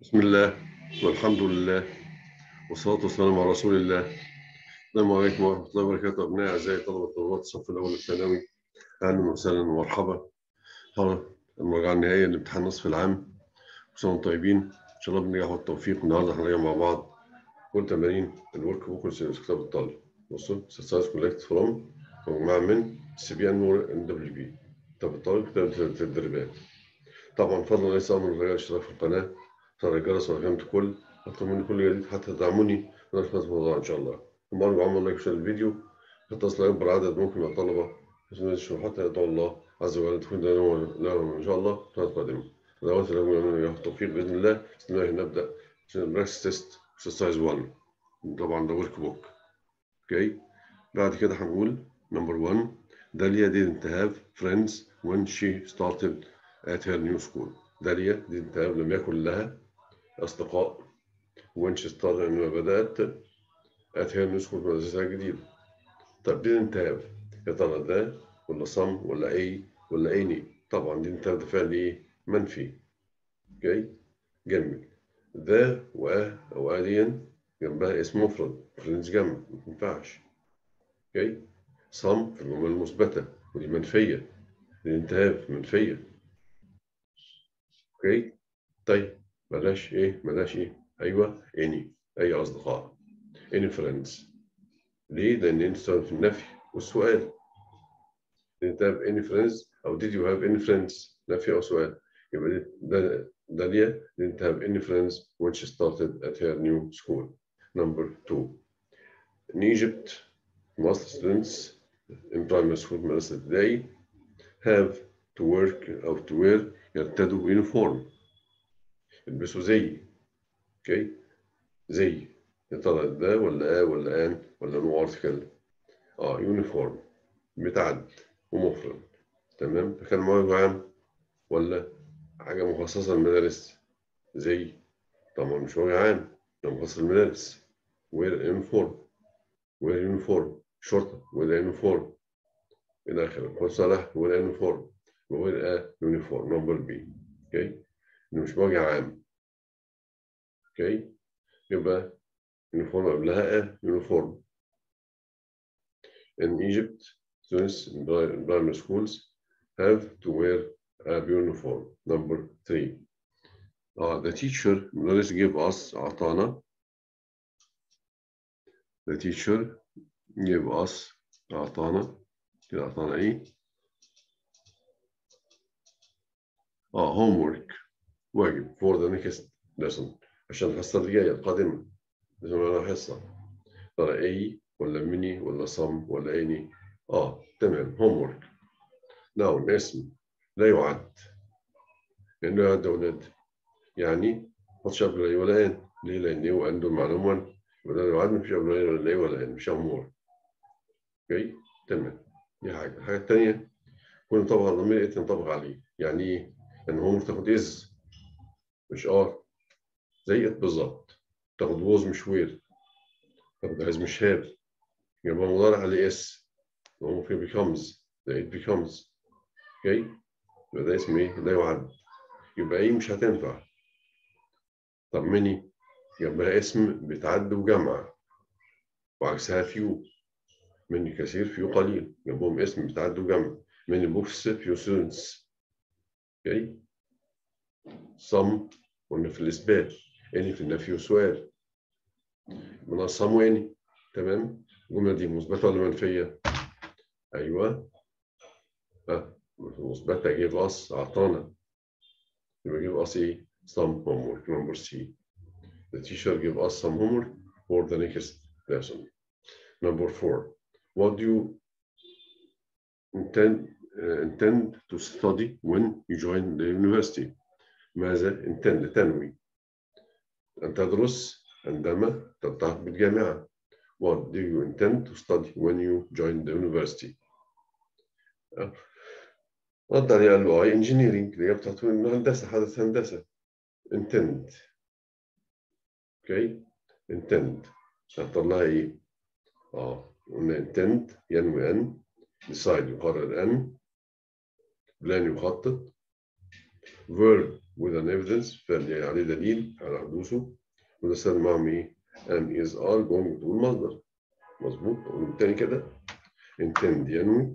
بسم الله والحمد لله والصلاة والسلام على رسول الله السلام عليكم ورحمة الله وبركاته أبناء أعزائي طلبة طلبات الصف الأول الثانوي أهلا وسهلا ومرحبا ها المراجعة النهائية لامتحان نصف العام كل سنة وانتم طيبين إن شاء الله بالنجاح والتوفيق النهاردة هنراجع مع بعض كل تمارين الورك بوك كتاب الطالب بصوا exercise collected from مجموعة من سي بي ان ان دبليو بي كتاب الطالب كتاب التدريبات طبعا فضلا ليس أمر غير الاشتراك في القناة ترى الجرس وفهمت كل أطلب مني كل جديد حتى تدعموني ونرفع الموضوع إن شاء الله ثم أرجو عمل لايك وشير الفيديو حتى أصل أكبر عدد ممكن من الطلبة حتى يدعو الله عز وجل تكون لهم إن شاء الله سنة قادمة دعوات لهم يعملون التوفيق بإذن الله بسم الله نبدأ براكتس تيست اكسرسايز 1 طبعا ده ورك بوك اوكي بعد كده هنقول نمبر 1 داليا didn't have friends when she started at her new school داليا didn't have لم يكن لها أصدقاء when she started عندما بدأت at her new school مدرستها الجديدة طب didn't have يا ترى ده ولا some ولا أي ولا any طبعا didn't have ده فعل إيه منفي اوكي جميل ذا وأ أو أديا جنبها اسم مفرد فرنس جمع ما ينفعش اوكي some في الجملة المثبتة ودي منفية didn't have منفية اوكي طيب بلاش ايه بلاش ايه ايوه اني اي اصدقاء اني فريندز ليه لان انت في النفي والسؤال انت have any friends او did you have any friends نفي او سؤال يبقى ده داليا didn't have any friends when she started at her new school number two in Egypt most students in primary school مدرسة ابتدائي have to work أو to wear يرتدوا يونيفورم يلبسوا زي اوكي زي يا ترى ده ولا اه ولا ان ولا نو ارتكل اه يونيفورم متعد ومفرد تمام ده كان موجه عام ولا حاجه مخصصه للمدارس زي طبعا مش موجه عام ده مخصص للمدارس وير يونيفورم وير يونيفورم شرطه وير يونيفورم الى اخره خد صلاح وير يونيفورم وير ا يونيفورم نمبر بي اوكي انه مش موجه عام اوكي يبقى يونيفورم قبلها ا يونيفورم in Egypt students in primary schools have to wear a uniform number three uh, the teacher مدرس give us أعطانا the teacher give us أعطانا كده أعطانا إيه اه homework واجب for the next lesson عشان الحصة اللي جاية القادمة لازم أنا حصة ترى أي ولا ميني ولا صم ولا أني آه تمام homework ناون اسم لا يعد لأنه يعد أولاد يعني ما تحطش قبل أي ولا أن ليه؟ لأن إيه وأن دول معلومة ولا يعد مفيش قبل أي ولا أي ولا أن مش أمور أوكي تمام دي حاجة الحاجة التانية كل طبعا ضمير تنطبق عليه يعني إيه؟ يعني homework تاخد إز مش ار زي ات بالظبط تاخد ووز مش وير تاخد هاز مش هاف يبقى مضارع عليه اس هو في becomes ده it becomes اوكي يبقى ده اسم ايه؟ لا يعد يبقى ايه مش هتنفع طب مني يبقى اسم بتعد وجمع وعكسها فيو مني كثير فيو قليل جنبهم اسم بتعد وجمع مني بوكس فيو ستودنتس اوكي some قلنا في الإثبات إني في النفي وسؤال منظم وإني تمام الجملة دي مثبتة ولا منفية؟ أيوه ها مثبتة جيب أص أعطانا يبقى جيب أص إيه؟ some homework number C the teacher give us some homework for the next lesson number four what do you intend uh, intend to study when you join the university ماذا intend تنوي أن تدرس عندما تلتحق بالجامعة What do you intend to study when you join the university? رد عليه قال له I engineering الإجابة بتاعته إنه هندسة حدث هندسة intend اوكي intend هختار لها إيه؟ آه قلنا intend ينوي أن decide يقرر أن plan يخطط verb with an evidence فعل يعني عليه دليل على حدوثه وده استخدم معهم ايه؟ am is are going to المصدر مظبوط أقول تاني كده intend ينوي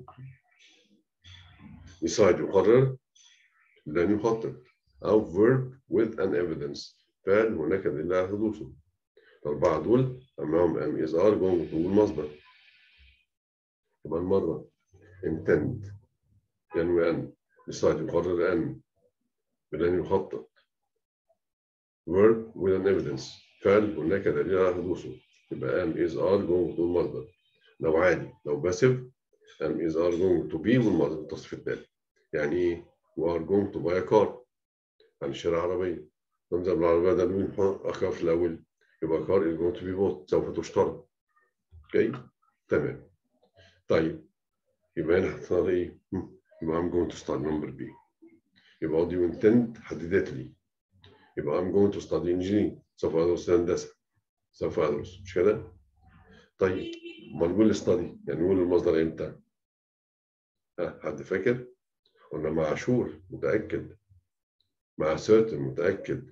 decide يقرر لن يخطط أو verb with an evidence فعل هناك دليل على حدوثه الأربعة دول معهم am is are going to المصدر يبقى المرة intend ينوي أن decide يقرر أن بلن يخطط verb with an evidence فعل هناك دليل على حدوثه يبقى am is are going to المصدر لو عادي لو باسف am is are going to be والمصدر التصريف التالي يعني ايه we are going to buy a car يعني شراء عربية ننزل بالعربية ده مين أخر في الأول يبقى car is going to be bought سوف تشترى اوكي تمام طيب يبقى هنا هتختار ايه؟ يبقى I'm going to start number B يبقى what do you intend حددت لي يبقى I'm going to study engineering سوف أدرس هندسة سوف أدرس مش كده؟ طيب ما نقول study يعني نقول المصدر امتى؟ ها حد فاكر؟ قلنا مع شور متأكد مع certain متأكد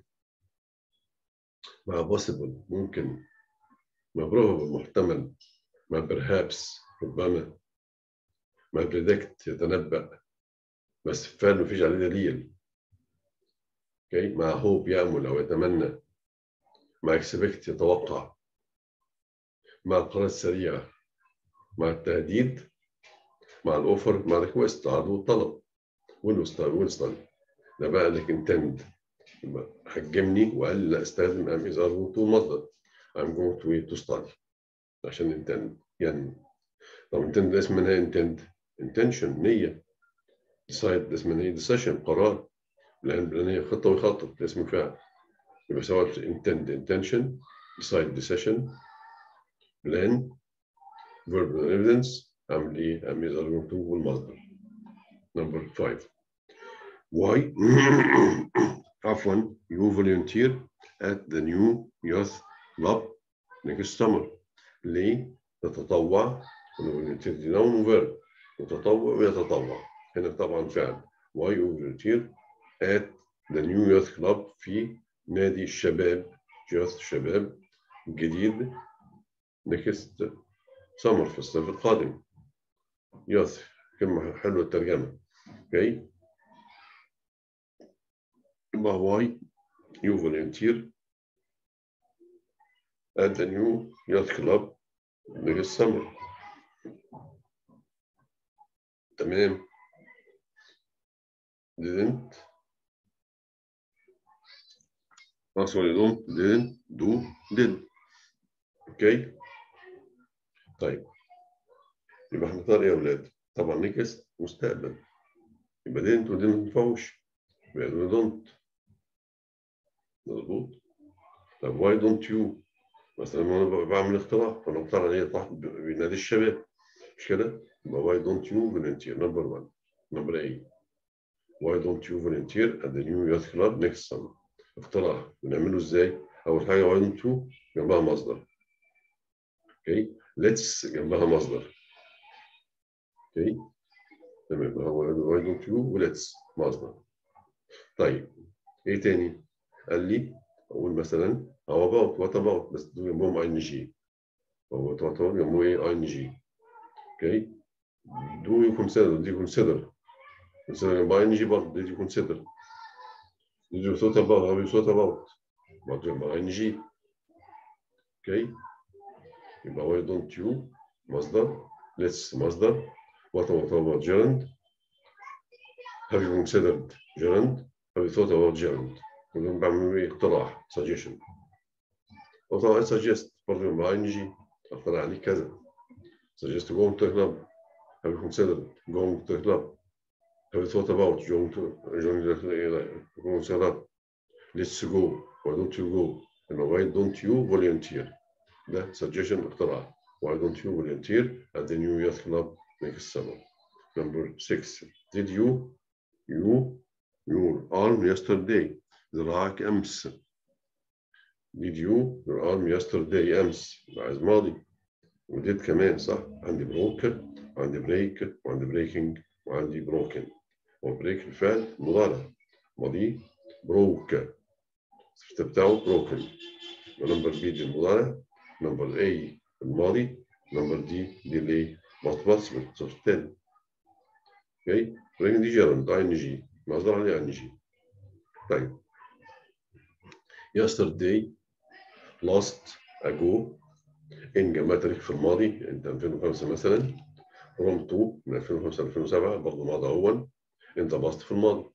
مع possible ممكن مع probable محتمل مع perhaps ربما مع predict يتنبأ بس فعلا مفيش عليه دليل اوكي مع hope يأمل أو يتمنى مع expect يتوقع مع القرار السريع مع التهديد مع الاوفر مع الريكوست عرض والطلب والوستار والستاري ده بقى لك انتند حجمني وقال لي لا استخدم ام از ار تو مصدر I'm going to to study عشان انتند يعني طب انتند ده اسمها ايه انتند intention نية decide ده اسمها ايه decision قرار لان لان هي خطة ويخطط ده اسمه فعل يبقى سواء intend intention decide decision plan verb evidence اعمل ايه؟ اعمل is argument to والمصدر. Number five. Why عفوا you volunteer at the new youth club next summer. ليه؟ تتطوع volunteer دي noun verb يتطوع ويتطوع هنا طبعا فعل why you volunteer at the new youth club في نادي الشباب youth شباب جديد next summer في الصيف القادم يوث كلمة حلوة الترجمة اوكي يبقى واي يو volunteer at the new youth club next summer تمام didn't oh sorry don't didn't do did اوكي طيب يبقى هنختار ايه يا اولاد؟ طبعا نكست مستقبل يبقى didn't ودي ما تنفعوش يبقى we don't مظبوط طب why don't you؟ مثلا انا بعمل اختراع فانا اختار عليه تحت بنادي الشباب مش كده؟ يبقى why don't you volunteer number one number eight why don't you volunteer at the new youth club next summer اختراع بنعمله ازاي؟ اول حاجه why don't you جنبها مصدر اوكي let's جنبها مصدر اوكي تمام هو why don't you وليتس مصدر طيب ايه تاني؟ قال لي اقول مثلا how about what about بس دول جنبهم اي ان جي هو what about جنبهم ايه اي ان جي اوكي do you consider دي consider consider جنبها اي ان جي برضه did you consider did you thought about how you thought about برضه جنبها اي ان جي اوكي يبقى why don't you مصدر let's مصدر what about about gerund have you considered gerund have you thought about gerund كلهم بعملوا ايه اقتراح suggestion وطبعا suggest برضه مع ان جي اقترح عليك كذا suggest going to a club have you considered going to a club have you thought about going to going to going to a club let's go why don't you go why don't you volunteer ده suggestion اقتراح why don't you volunteer at the new youth club next summer number six did you you your arm yesterday ذراعك أمس did you your arm yesterday أمس عايز ماضي وديد كمان صح عندي بروك وعندي بريك وعندي بريكنج وعندي بروكن وبريك الفعل مضارع ماضي broke الصفة بتاعه broken ونمبر بي دي المضارع نمبر A الماضي نمبر دي دي الايه مطبس صفر التاني اوكي ولكن دي جيرند اي ان جي مصدر عليه ان جي طيب yesterday last ago ان جمع تاريخ في الماضي انت 2005 مثلا from 2 من 2005 ل 2007 برضه ماضي اول انت باست في الماضي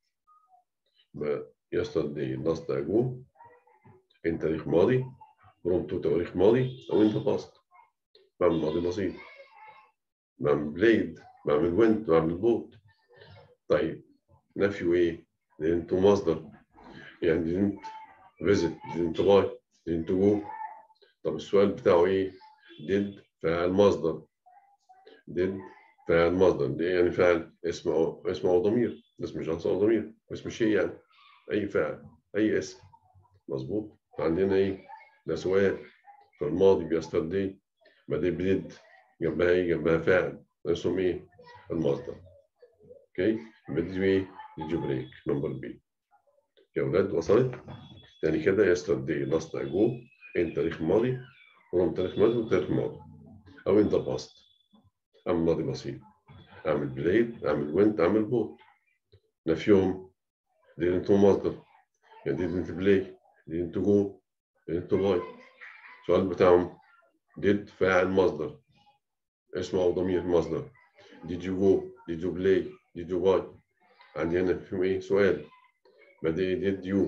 yesterday last ago ان تاريخ ماضي from to تاريخ ماضي او انت باست بعمل ماضي بسيط بعمل بليد بعمل وينت بعمل بوت طيب نفي ايه؟ didn't مصدر يعني didn't visit didn't buy didn't go طب السؤال بتاعه ايه؟ did فاعل مصدر did فاعل مصدر دي يعني فاعل اسم او اسم او ضمير اسم شخص او ضمير اسم شيء يعني اي فاعل اي اسم مظبوط عندنا ايه؟ ده سؤال في الماضي بيستردي بعدين بديد جنبها ايه؟ جنبها فاعل اسمه ايه؟ المصدر اوكي بدي ايه؟ دي بريك نمبر بي يا اولاد وصلت؟ تاني كده يستردي لاست اجو ان تاريخ ماضي ورم تاريخ ماضي وتاريخ ماضي او ان ذا باست اعمل ماضي بسيط اعمل بليد اعمل وينت اعمل بوت نفيهم didn't مصدر يعني didn't play didn't go didn't buy السؤال بتاعهم did فاعل مصدر اسم او ضمير مصدر did you go did you play did you buy عندي هنا فيهم ايه سؤال بعدين did you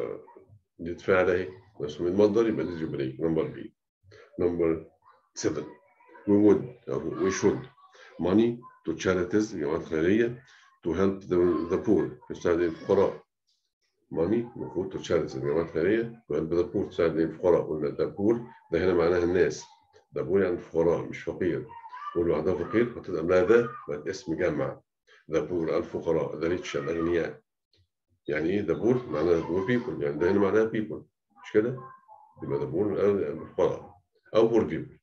did فاعل اهي اسم المصدر يبقى did you play number B number seven we would or we should money to charities جماعات خيرية to help the, the poor تساعد الفقراء money المفروض to charities جماعات خيرية to help the poor تساعد الفقراء قلنا the poor ده هنا معناها الناس ده poor يعني فقراء مش فقير واللي بعدها فقير هتبقى ماذا؟ بقت اسم جمع the poor الفقراء the rich الأغنياء يعني ايه the poor؟ معناها the poor people يعني ده هنا معناها people مش كده؟ يبقى the poor الفقراء أو poor people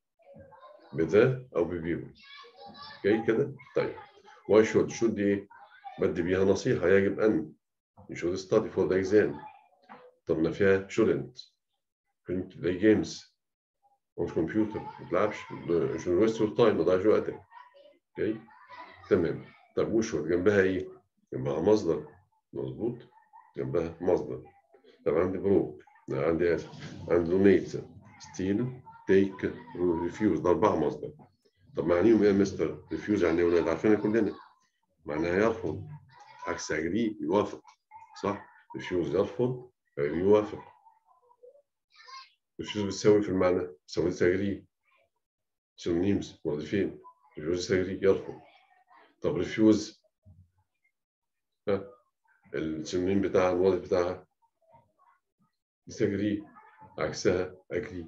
بذا أو ببيبل اوكي كده؟ طيب why should should ايه؟ بدي بيها نصيحة يجب أن you should study for the exam طب ما فيها shouldn't couldn't play games on computer ما تلعبش مش waste your time ما تضيعش وقتك اوكي تمام طب وشوت جنبها ايه؟ جنبها مصدر مظبوط جنبها مصدر طب عندي بروك عندي اسف عندي دونيت ستيل تيك ريفيوز ده اربعه مصدر طب معنيهم ايه يا مستر؟ ريفيوز يعني ايه ولاد عارفينها كلنا معناها يرفض عكس اجري يوافق صح؟ ريفيوز يرفض يوافق ريفيوز بتساوي في المعنى بتساوي تجري سينونيمز موظفين ريفيوز تجري يرفض طب ريفيوز ها السينونيم بتاعها الوظيفة بتاعها disagree عكسها agree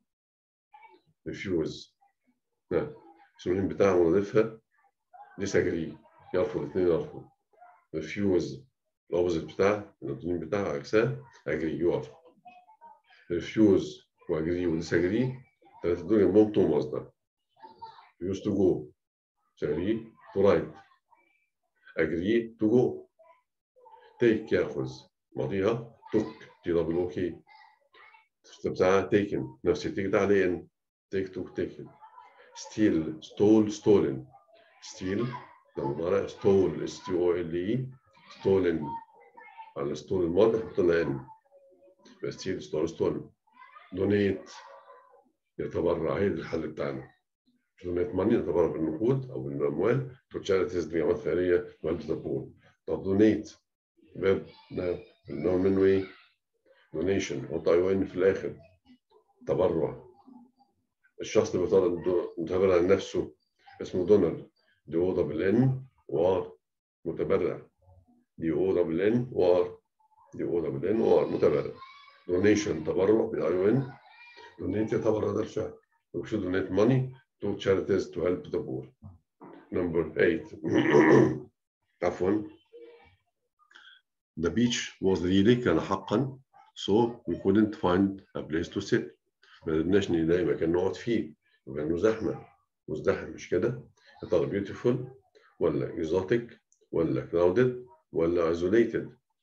refuse ها السينونيم بتاعها وظيفها disagree يرفض الاثنين يرفض refuse الاوبوزيت بتاعها السينونيم بتاعها عكسها agree يوافق refuse واجري وديساجري الثلاثة دول جنبهم تو مصدر refuse to go disagree to write agree to go take ياخذ ماضيها took تي دبل او كي بتاعها taken نفس التيك ده عليه ان take took taken steal stole stolen steal ده مضارع stole s t o l e stolen على stole الماضي حط لها ان يبقى steal stole stolen donate يتبرع هي الحل بتاعنا donate money يتبرع بالنقود او بالاموال to charities لجمعيات خيريه وهيلب ذا بور طب donate باب ده اللي هو منه ايه؟ دونيشن حط اي ان في الاخر تبرع الشخص اللي بيطلع متبرع عن نفسه اسمه دونر دي او دبل ان وار متبرع دي او دبل ان وار دي او دبل ان وار متبرع دونيشن تبرع بالاي ان دونيت يتبرع ده الفعل we should donate money to charities to help the poor number eight عفوا The beach was really كان حقا so we couldn't find a place to sit ما قدرناش نلاقي مكان نقعد فيه وكانه زحمة مزدحم مش كده؟ يا ترى beautiful ولا exotic ولا crowded ولا isolated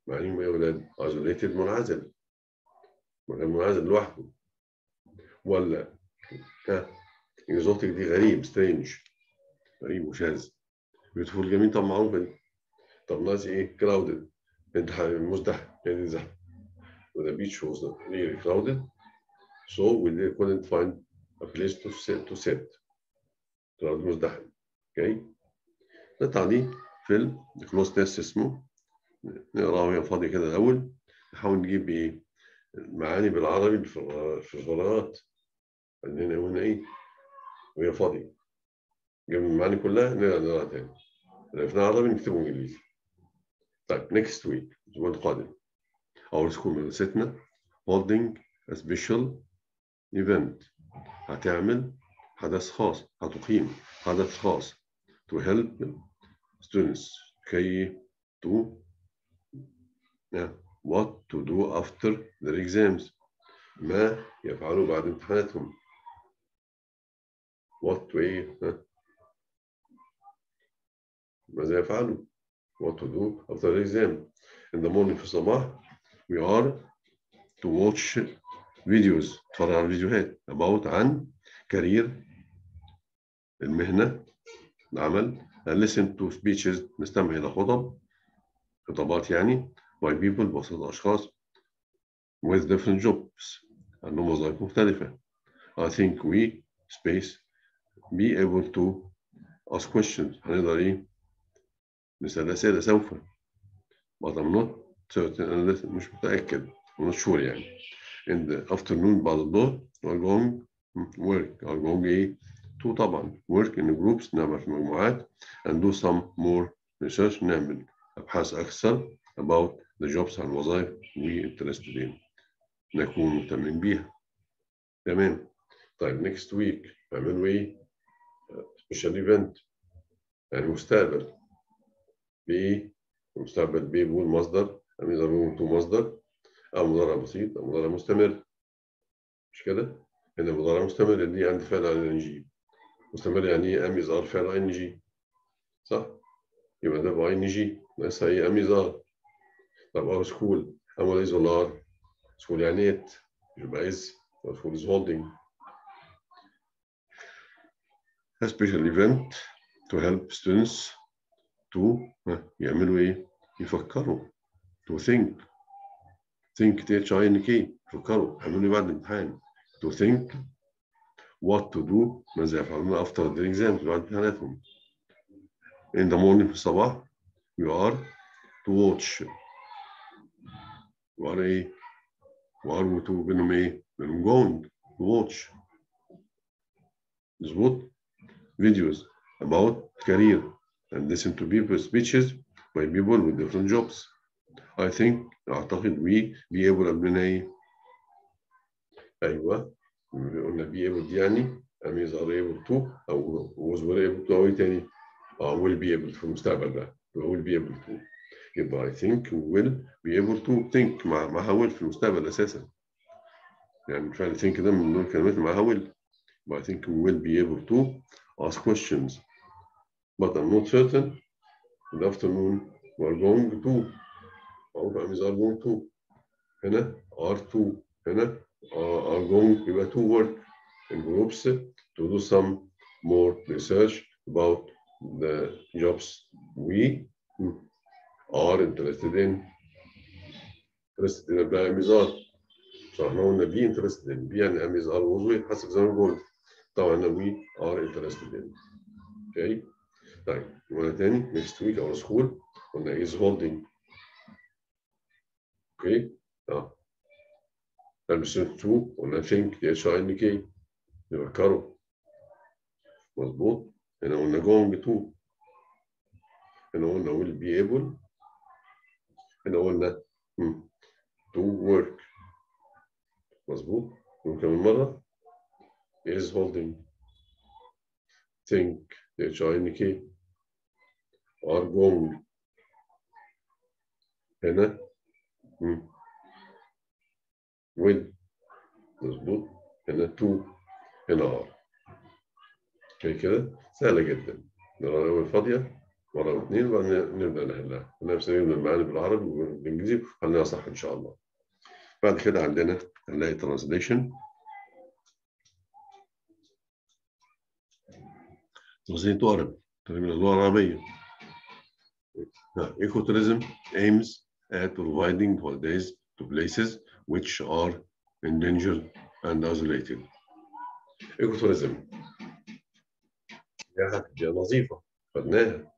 معنيهم ايه يا ولاد؟ isolated منعزل مكان منعزل لوحده ولا ها اكزوتيك دي غريب سترينج غريب وشاذ بيوتيفول جميل طب معروفه دي طب ناقص ايه؟ كراودد مزدحم يعني زحمه وذا بيتش was really crowded so we couldn't find a place to sit to sit كراود مزدحم اوكي نطلع دي فيلم كلوز تيست اسمه نقراه وهي فاضي كده الاول نحاول نجيب ايه معاني بالعربي في الفراغات عندنا هنا ايه وهي فاضية جبنا المعاني كلها نرجع نقراها تاني عرفنا عربي نكتبه انجليزي طيب next week الاسبوع القادم our school مدرستنا holding a special event هتعمل حدث خاص هتقيم حدث خاص to help students كي to yeah. what to do after their exams ما يفعلوا بعد امتحاناتهم what to ايه ماذا يفعلوا what to do after the exam in the morning في الصباح we are to watch videos نتفرج على فيديوهات about عن كارير المهنة العمل and listen to speeches نستمع إلى خطب خطابات يعني by people بواسطة أشخاص with different jobs عندهم وظائف مختلفة I think we space be able to ask questions هنقدر إيه نسأل أسئلة سوف but I'm not certain أنا مش متأكد I'm not sure يعني in the afternoon بعد الظهر we're going work are going إيه to طبعا work in groups نعمل في مجموعات and do some more research نعمل أبحاث أكثر about the jobs عن الوظائف we interested in نكون مهتمين بيها تمام طيب next week نعملوا ايه special event يعني مستقبل بايه المستقبل بيه بيقول مصدر أم يضربون تو مصدر أو مضارع بسيط أو مضارع مستمر مش كده هنا مضارع مستمر دي عندي فعل على ان جي مستمر يعني ايه ام يظهر فعل ان جي صح يبقى ده باي ان جي ناقص ايه ام يظهر طب اور سكول ام ولا يزولار سكول يعني ات يبقى از سكول از هولدنج a special event to help students to يعملوا ايه يفكروا to think think تي اتش اي ان كي يفكروا يعملوا ايه بعد الامتحان to think what to do ماذا يفعلون after the exams بعد امتحاناتهم in the morning في الصباح we are to watch we are ايه we are to بينهم ايه بينهم going to watch مظبوط videos about career and listen to people speeches by people with different jobs I think أعتقد we be able قبلنا ايه أيوه قلنا be able دي يعني am is are able to أو was were able to أو إيه تاني؟ أه will be able في المستقبل بقى will be able to يبقى I think will be able to think مع معها will في المستقبل أساسا يعني فعلا think ده من ضمن الكلمات اللي معاها will but I think we will be able to ask questions but I'm not certain in the afternoon we're going to أو am is are going to هنا are to هنا are going يبقى to work in groups to do some more research about the jobs we are interested in. Interested in بقى ميزار. فاحنا قلنا be interested in be يعني ميزار وظوي حسب زي ما قلت. طبعا we are interested in. Okay. طيب مرة تاني next week our school قلنا is holding. Okay. اه. البسون تو قلنا think دي اتش اي ان كي نفكروا مظبوط هنا قلنا going to هنا قلنا will be able هنا قلنا to work مظبوط ممكن مرة is holding think H I N K are going هنا will مظبوط هنا to هنا are اوكي كده سهلة جدا نقرا الأول فاضية مرة واثنين وبعدين نبدأ نحلها نفس نبدأ المعاني بالعربي والإنجليزي وخليها صح إن شاء الله بعد كده عندنا هنلاقي ترانسليشن ترانسليت عربي ترجمة اللغة العربية ايكو tourism aims at providing holidays to places which are endangered and isolated. ايكو tourism سياحة نظيفة خدناها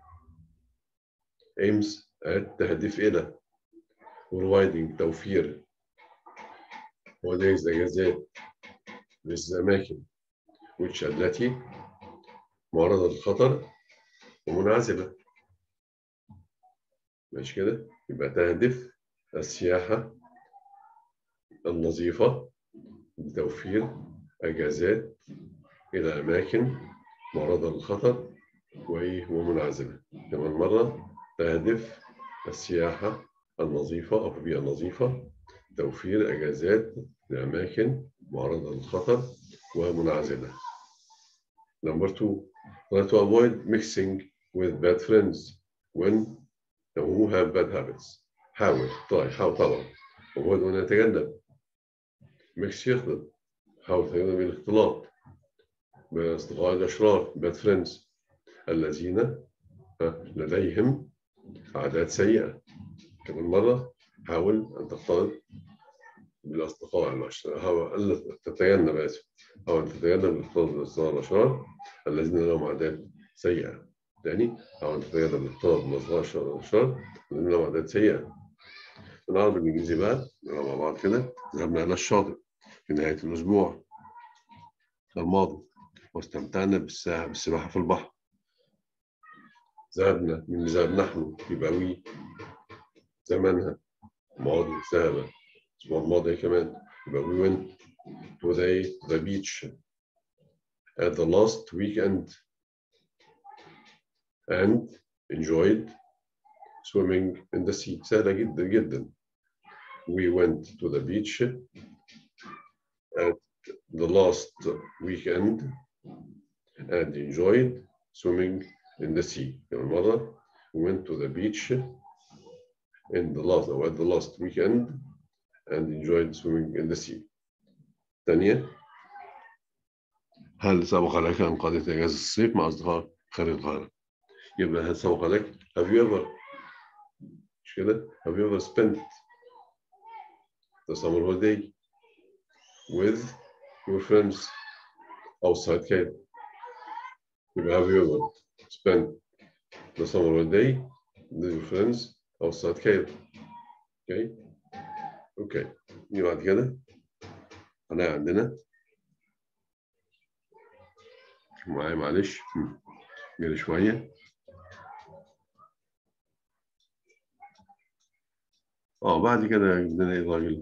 aims at تهديف إلى providing توفير holidays أجازات للأماكن which التي معرضة للخطر ومنعزلة ماشي كده يبقى تهدف السياحة النظيفة بتوفير أجازات إلى أماكن معرضة للخطر ومنعزلة كمان مرة تهدف السياحة النظيفة أو البيئة النظيفة توفير أجازات لأماكن معرضة للخطر ومنعزلة. Number two, try to avoid mixing with bad friends when who have bad habits. حاول try حاول طبعا avoid أن يتجنب mix يخلط حاول تتجنب الاختلاط بأصدقاء الأشرار bad friends الذين لديهم عادات سيئة كمان مرة حاول أن تختلط بالأصدقاء الأشرار حاول تتجنب آسف حاول أن تتجنب الاختلاط بالأصدقاء الأشرار الذين لهم عادات سيئة تاني حاول أن تتجنب الاختلاط بالأصدقاء الأشرار الذين لهم عادات سيئة العربي الإنجليزي بقى مع بعض كده ذهبنا إلى الشاطئ في نهاية الأسبوع الماضي واستمتعنا بالسباحة في البحر ذهبنا من ذهب نحن يبقى وي زمانها ماضي ذهب الأسبوع الماضي كمان يبقى we went to the, the beach at the last weekend and enjoyed swimming in the sea سهلة جدا جدا we went to the beach at the last weekend and enjoyed swimming in the sea. كمان مرة we went to the beach in the last or at the last weekend and enjoyed swimming in the sea. ثانية هل سبق لك أن قضيت إجازة الصيف مع أصدقاء خارج القاهرة؟ يبقى هل سبق لك have you ever مش كده؟ have you ever spent the summer holiday with your friends outside Cairo? يبقى have you ever spent the summer holiday with your friends outside Cairo. Okay. Okay. نيجي بعد كده هنلاقي عندنا معايا معلش جري شوية اه بعد كده عندنا ايه الراجل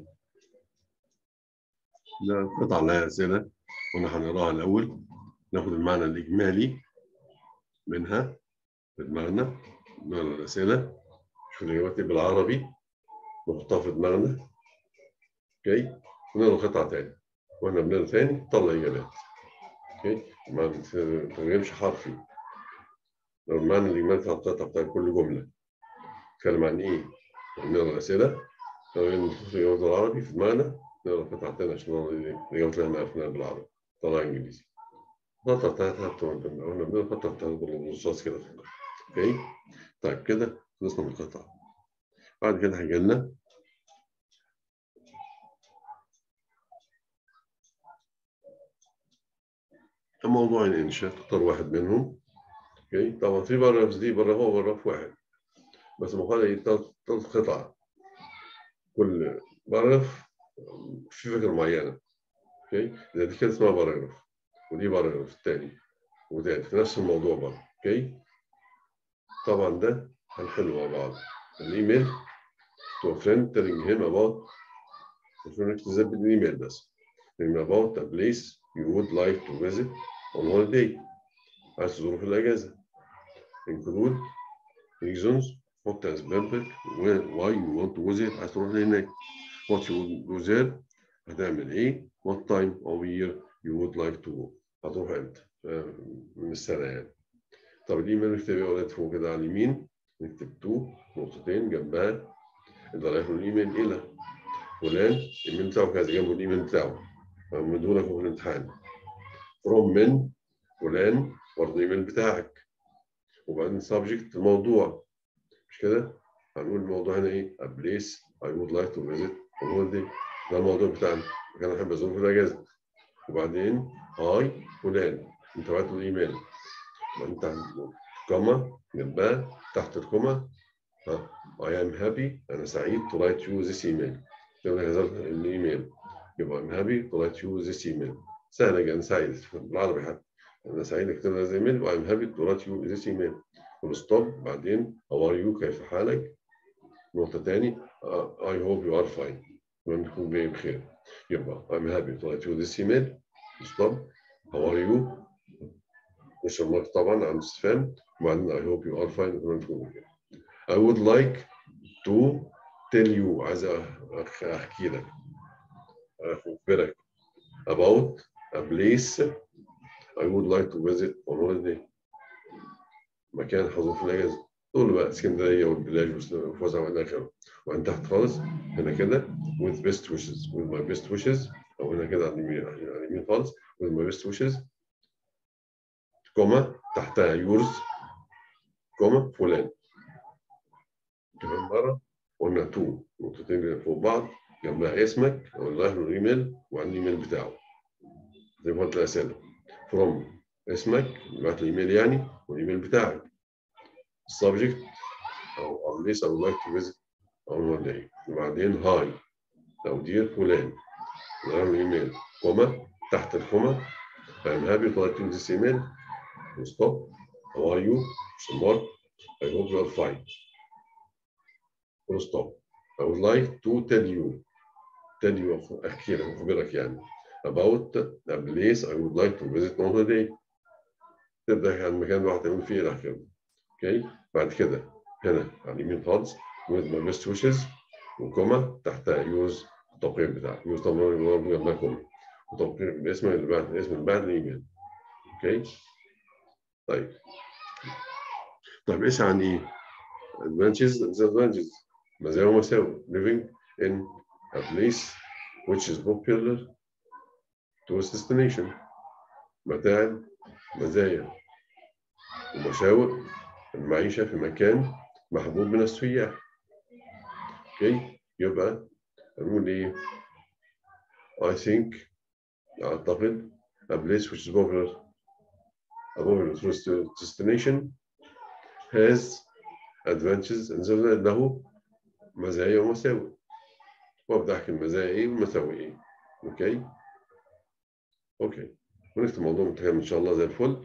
ده قطع لها أسئلة قلنا هنقراها الأول ناخد المعنى الإجمالي منها في دماغنا نقرا الأسئلة شوف الإجابات بالعربي نحطها في دماغنا اوكي ونقرا قطعة تاني واحنا بنقرا تاني نطلع إجابات اوكي ما نترجمش حرفي لو المعنى الإجمالي بتاع القطعة بتاع كل جملة نتكلم عن إيه؟ نقرا الأسئلة نحط الإجابات بالعربي في دماغنا نقرا قطعة تاني عشان نقرا الإجابات اللي احنا عرفناها بالعربي طلع إنجليزي الخطة بتاعتها قلنا بنقول الخطة بتاعتها بالرصاص كده في القطعة اوكي طيب كده خلصنا من القطعة بعد كده هيجي لنا موضوع الإنشاء تختار واحد منهم اوكي طبعا في باراجرافز دي باراجراف هو باراجراف واحد بس مقالة ثلاث قطع كل باراجراف في فكرة معينة اوكي إذا دي كده اسمها باراجراف ودي باراجراف الثاني وتاني في نفس الموضوع برضه اوكي طبعا ده هنحله مع بعض الايميل to a friend telling him about الفريند تثبت الايميل بس telling about a place you would like to visit on holiday عايز تزوره في الاجازه include reasons حط اسبابك why you want to visit عايز تروح لهناك what you would do there هتعمل ايه what time of year you would like to go هتروح امتى من السنه يعني طب الايميل نكتب ايه يا ولاد فوق كده على اليمين نكتب تو نقطتين جنبها رايح له الايميل الى فلان الايميل بتاعه كذا جنبه الايميل بتاعه مديهولك في الامتحان فروم من فلان برضه الايميل بتاعك وبعدين سبجكت الموضوع مش كده؟ هنقول الموضوع هنا ايه؟ A place I would like to visit on holiday ده الموضوع بتاعنا مكان احب ازوره في الاجازه وبعدين هاي فلان انت بعت له الايميل انت كوما جنبها تحت الكوما ها I am happy أنا سعيد to write you this email تقول لك هذا الإيميل يبقى I'm happy to write you this email سهلة جدا سعيد بالعربي حتى أنا سعيد أكتب هذا الإيميل و I'm happy to write you this email والستوب بعدين how are you كيف حالك نقطة تاني I hope you are fine وأن تكون جاي بخير يبقى I'm happy to write you this email ستوب how are you مش المارك طبعا عن استفهام وبعدين I hope you are fine وأن تكون بخير I would like to tell you عايز أحكي لك أخبرك about a place I would like to visit on holiday مكان حضور في الأجازة تقول له بقى اسكندرية والبلاج وفوزع وإلى آخره وأن تحت خالص هنا كده with best wishes with my best wishes أو هنا كده على اليمين على اليمين خالص with my best wishes كوما تحتها yours كوما فلان كمان مرة قلنا تو نقطتين فوق بعض جنبها اسمك او اللي رايح له الايميل وعن الايميل بتاعه زي ما قلت الاسئله فروم اسمك بعت الايميل يعني والايميل بتاعك السبجكت او او ليس او لايك تو فيزيت او وان داي وبعدين هاي او دير فلان رايح له الايميل كوما تحت الكوما I'm happy to write you this email stop how are you some more I hope you are fine full stop. I would like to tell you, tell you أخيرا أخبرك يعني about a place I would like to visit on holiday. تبدأ عن مكان واحد تعمل فيه إلى آخره. أوكي؟ بعد كده هنا على اليمين خالص with my best wishes وكوما تحتها يوز التوقيع بتاعك. يوز طبعا جنبها كوما. وتوقيع باسم اللي بعد اسم اللي بعد الإيميل. أوكي؟ طيب. طيب إيش عن إيه؟ advantages and disadvantages. مزايا ومساوئ living in a place which is popular tourist destination متاعب مزايا ومساوئ المعيشة في مكان محبوب من السياح اوكي يبقى هنقول ايه I think أعتقد a place which is popular a popular tourist destination has advantages and له مزايا ومساوئ وابدا احكي المزايا ايه والمساوئ ايه اوكي اوكي ونختم موضوع الامتحان ان شاء الله زي الفل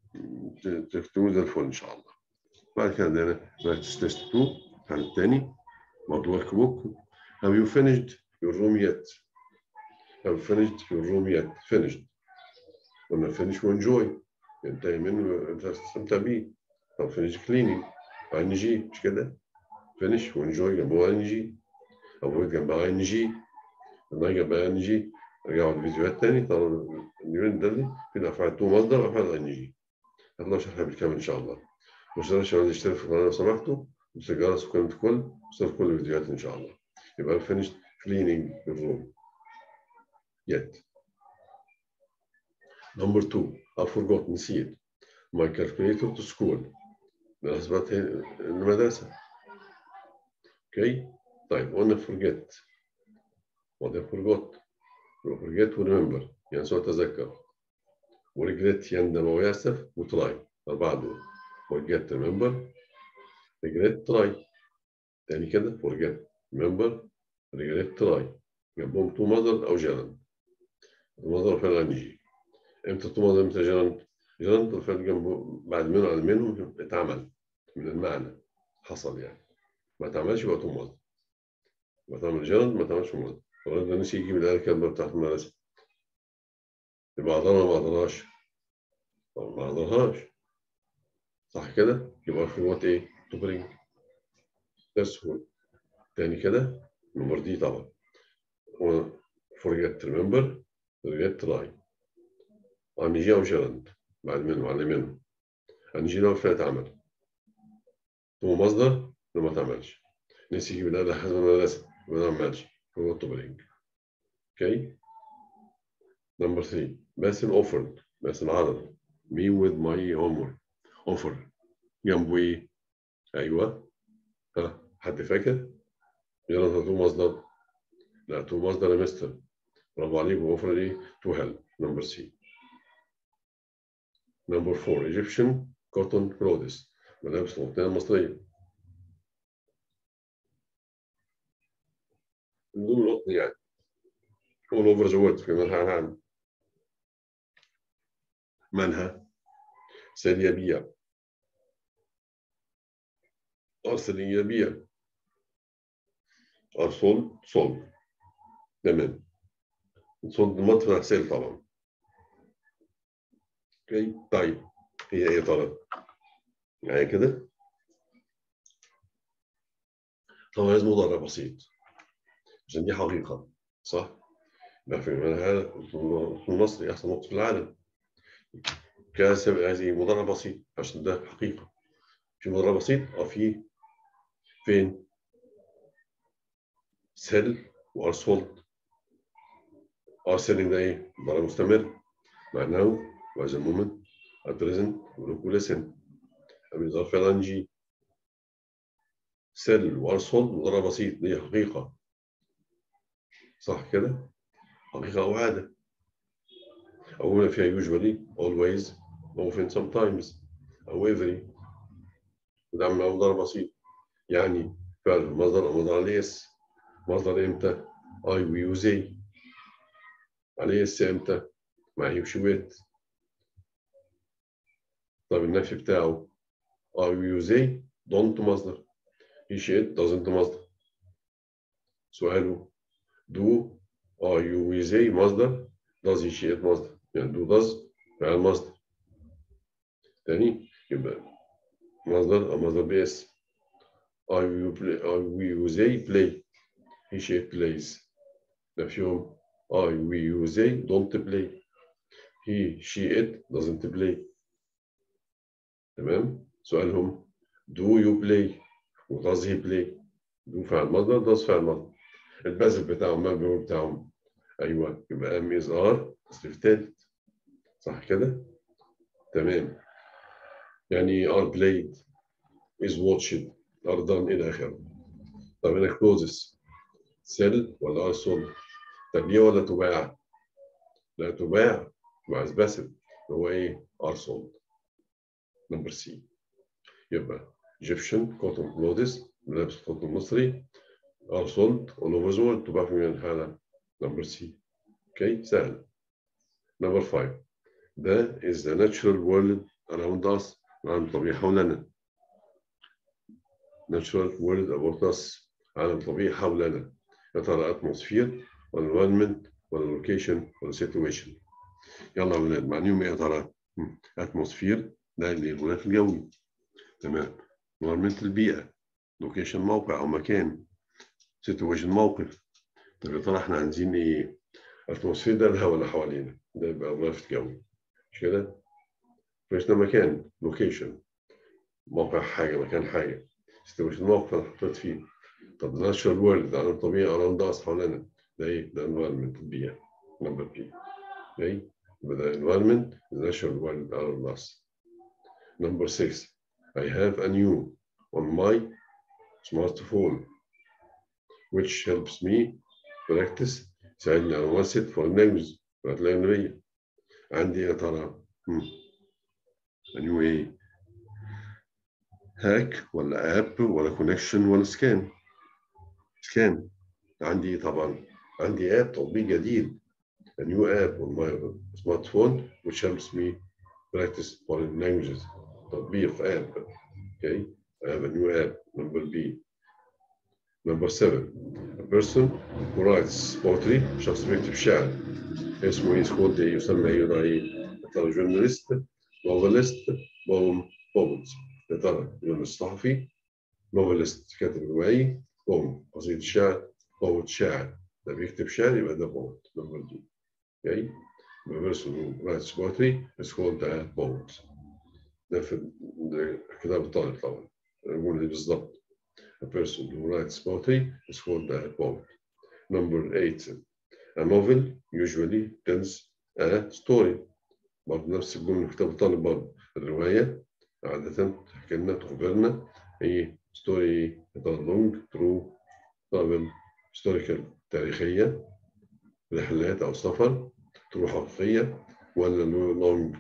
تكتبوه زي الفل ان شاء الله بعد كده عندنا براكتس تيست 2 الامتحان الثاني موضوع الورك بوك Have you finished your room yet? Have you finished your room yet? Finished. قلنا finish وenjoy ينتهي منه انت تستمتع بيه. طب finish cleaning ان جي مش كده؟ finish وانجوي جنبها ان جي افويد جنبها ان جي الناي جنبها ان جي رجعوا الفيديوهات تاني طبعا اليومين ده في افعال تو مصدر وافعال ان جي هطلع شرحها بالكامل ان شاء الله مش الشباب يشترك في القناه لو سمحتوا بس الجرس وكلمة كل وصل كل الفيديوهات ان شاء الله يبقى finished cleaning the room yet number two I forgot نسيت my calculator to school بالنسبة المدرسة اوكي طيب قلنا forget وده forgot forget وريمبر ينسى وتذكر وريجريت يندم ويأسف وتراي أربعة دول forget remember regret try تاني كده forget remember regret try جنبهم تو ماذر أو جيران الماذر فعل نجي امتى تو ماذر امتى جيران جيران الفعل جنبه بعد منه على منه اتعمل من المعنى حصل يعني ما تعملش يبقى تو ماذر ما تعمل جيران ما تعملش ماذر الراجل ده نسي يجيب الآية الكلمة بتاعت المدرسة يبقى عذرها ما عذرهاش طب ما عذرهاش صح كده؟ يبقى الخطوات ايه؟ تو برينج تسهل تاني كده نمبر دي طبعا forget remember forget try عم يجي أو جيرند بعد منه على منه هنجي لو فيها تعمل هو مصدر لما تعملش نسي يجيب الآلة حسب المدرسة ما تعملش هو التوبرينج اوكي نمبر 3 باسل offered باسل عرض me with my homework offer جنبه ايه؟ ايوه ها حد فاكر؟ يلا تو مصدر لا تو مصدر يا مستر برافو عليك اوفر ايه؟ تو هيلب نمبر سي نمبر 4 Egyptian cotton clothes ملابس القطنية المصرية نقول القطن يعني all over the world في منها العالم منها سيد يبيع أرسل يبيع أرسل صلب تمام صلب مطرح سيل طبعا اوكي طيب هي ايه طبعا معايا كده طبعا لازم مضارع بسيط عشان دي حقيقة صح؟ ما في هذا في مصر أحسن نقطة في العالم كاسب هذه مضارع بسيط عشان ده حقيقة في مضارع بسيط اه في فين؟ سيل وارسولت ارسلنج ده ايه؟ مضارع مستمر معناه وهذا المومنت at present ولو listen بيظهر فعلا جي سيل وارسولت مضارع بسيط دي حقيقة صح كده؟ حقيقة أو عادة أولها فيها usually always often sometimes أو every ده مصدر بسيط يعني فعل مصدر مصدر ليس مصدر إمتى؟ I we they عليس إمتى؟ مع he وشويت طب النفي بتاعه I we they don't مصدر he she it doesn't مصدر سؤاله do are you with a مصدر does he she it مصدر يعني do does فعل مصدر تاني يبقى مصدر أو مصدر باسم are you play are we with a play he she it plays نفيهم are we with a don't play he she it doesn't play تمام سؤالهم do you play و does he play do فعل مصدر does فعل مصدر البازل بتاعهم المبني بتاعهم ايوه يبقى ام از ار تصريف ثالث صح كده؟ تمام يعني ار بلايد از واتشد ار دان الى اخره طب هنا كلوزس سيل ولا ار سول تبيع ولا تباع؟ لا تباع مع باسل هو ايه؟ ار سولد نمبر سي يبقى Egyptian cotton clothes ملابس القطن المصري are sold all over the world تباع في من الحالة number C okay سهل number five ده is the natural world around us العالم الطبيعي حولنا natural world about us عالم الطبيعي حولنا يا ترى atmosphere ولا environment ولا location ولا situation يلا يا ولاد معنيهم ايه يا ترى atmosphere ده اللي الغلاف الجوي تمام environment البيئة location موقع أو مكان situation موقف طب يا ترى احنا عايزين ايه؟ اتموسفير ده الهواء اللي حوالينا ده يبقى الغلاف الجوي مش كده؟ فايش مكان لوكيشن موقع حاجه مكان حاجه situation موقف انا حطيت فيه طب ناتشرال وورلد عالم طبيعي اراوند اس حوالينا ده ايه؟ ده انفايرمنت البيئه نمبر بي اوكي يبقى ده environment natural world around us number six I have a new on my smartphone which helps me practice تساعدني على ممارسة foreign language اللغات الأجنبية عندي يا ترى أنيو إيه هاك ولا اب ولا كونكشن ولا سكان سكان عندي طبعا عندي اب تطبيق جديد a new app on my smartphone which helps me practice foreign languages تطبيق app okay I have a new app number B Number seven, a person who writes poetry شخص بيكتب شعر اسمه ايه سكوت يسمى ايه ايه يا ترى جورناليست نوفلست بوم بومز يا ترى جورناليست صحفي نوفلست كاتب روائي بوم قصيدة شعر بوت شاعر ده بيكتب شعر يبقى ده بوت نمبر دي okay a person who writes poetry is called a poet ده في ده كتاب الطالب طبعا نقول بالضبط a person who writes poetry is called a poet number eight a novel usually tells a story برضه نفس الجملة في كتاب الطالب برضه الرواية عادة تحكي لنا تخبرنا هي ستوري لونج ترو نوفل هيستوريكال تاريخية رحلات أو سفر ترو حقيقية ولا لونج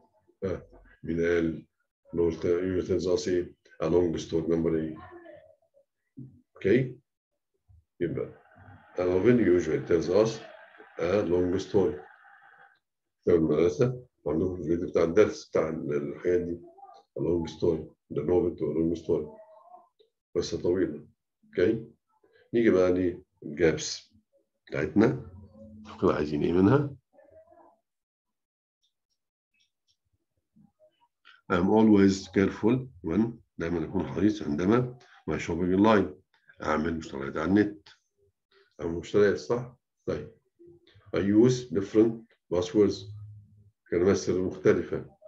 بنال you tells us a long story number eight okay يبقى a novel usually tells us a long story في المدرسة عندكم الفيديو بتاع الدرس بتاع الحاجات دي a long story the novel to a long story قصة طويلة اوكي نيجي بقى للجابس بتاعتنا كنا عايزين ايه منها I'm always careful when دايما أكون حريص عندما ما shopping online أعمل مشتريات على النت أعمل مشتريات صح؟ طيب I use different passwords كلمات سر مختلفة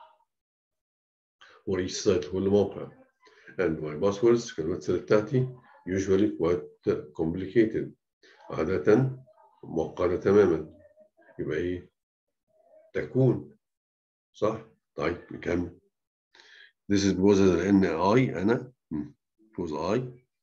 for each site كل موقع and my passwords كلمات السر بتاعتي usually quite complicated عادة معقدة تماما يبقى ايه تكون صح طيب نكمل this is because لأن I أنا because I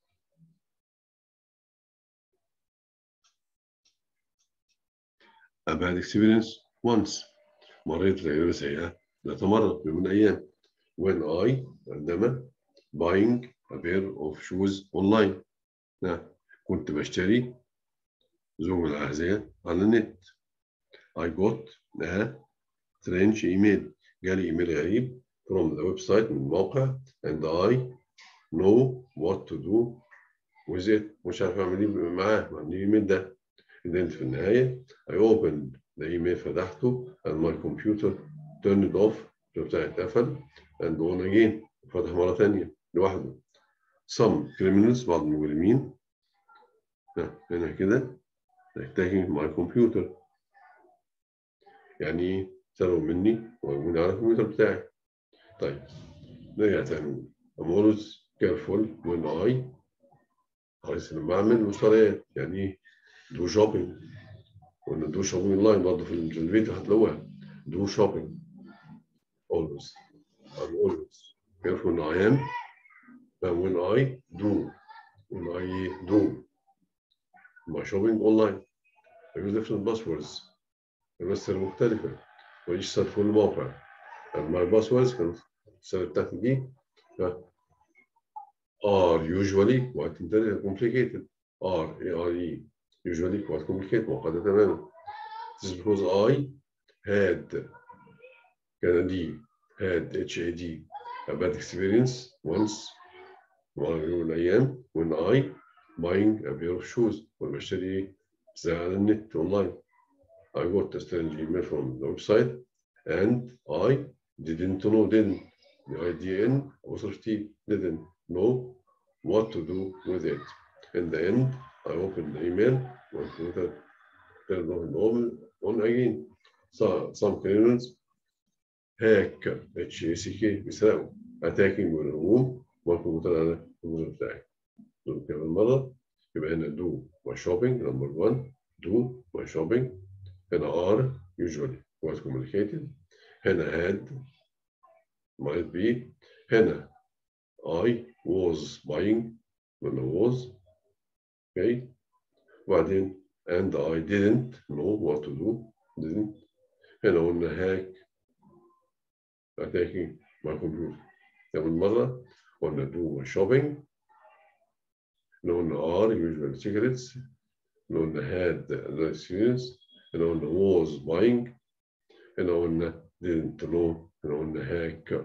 a bad experience once مريت تجربة سيئة ذات مرة من أيام when I عندما buying a pair of shoes online نعم كنت بشتري زوج الأحذية على النت I got a strange email جالي إيميل غريب from the website من الموقع and I know what to do with it مش عارف أعمل إيه معاه مع الإيميل ده قدرت في النهاية I opened the email فتحته and my computer turned off بتاعي اتقفل and on again فتح مرة ثانية لوحده some criminals بعض المجرمين هنا كده attacking my computer يعني سرقوا مني ويقولون على الكمبيوتر بتاعي طيب نرجع تاني I'm always careful when I حريص لما أعمل مشتريات يعني do shopping قلنا do shopping online برضه في الفيديو هتلاقوها do shopping always I'm always careful when I am and when I do when I do my shopping online I use different passwords بمثل مختلفة ويشتغل في كل موقع and my passwords كانت السنة بتاعتي دي are usually quite complicated are A-R-E usually quite complicated معقدة تماما this is because I had كان دي had H-A-D a bad experience once مرة من الأيام when I buying a pair of shoes وأنا بشتري ساعة على النت أونلاين I got a strange email from the website and I didn't know didn't the IDN apostrophe didn't know what to do with it. In the end, I opened the email my computer turned on, on again. So, some criminals hack H-A-C-K بيسرقوا attacking من الهجوم والكمبيوتر على الكمبيوتر بتاعي. دول كمان مرة يبقى هنا do my shopping number one do my shopping هنا are usually was communicated هنا had might be هنا I was buying هنا was okay وبعدين and I didn't know what to do didn't هنا قلنا hack attacking my computer أول مرة قلنا do my shopping هنا قلنا are usual cigarettes هنا قلنا had the experience هنا قلنا was buying هنا قلنا didn't know هنا قلنا hack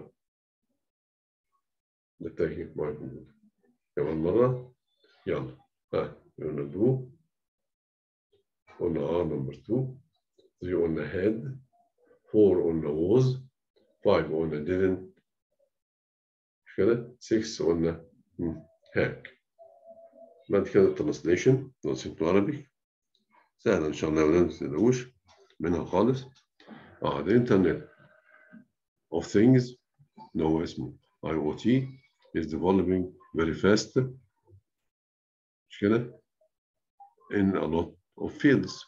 attacking my computer كمان مرة يلا ها قلنا do قلنا are number two three قلنا had four قلنا was five قلنا didn't مش كده six قلنا hack بعد كده الترانسليشن ترانسليشن تو عربي سهلة إن شاء الله ما تقلقوش منها خالص اه the internet of things اللي هو اسمه IoT is developing very fast مش كده in a lot of fields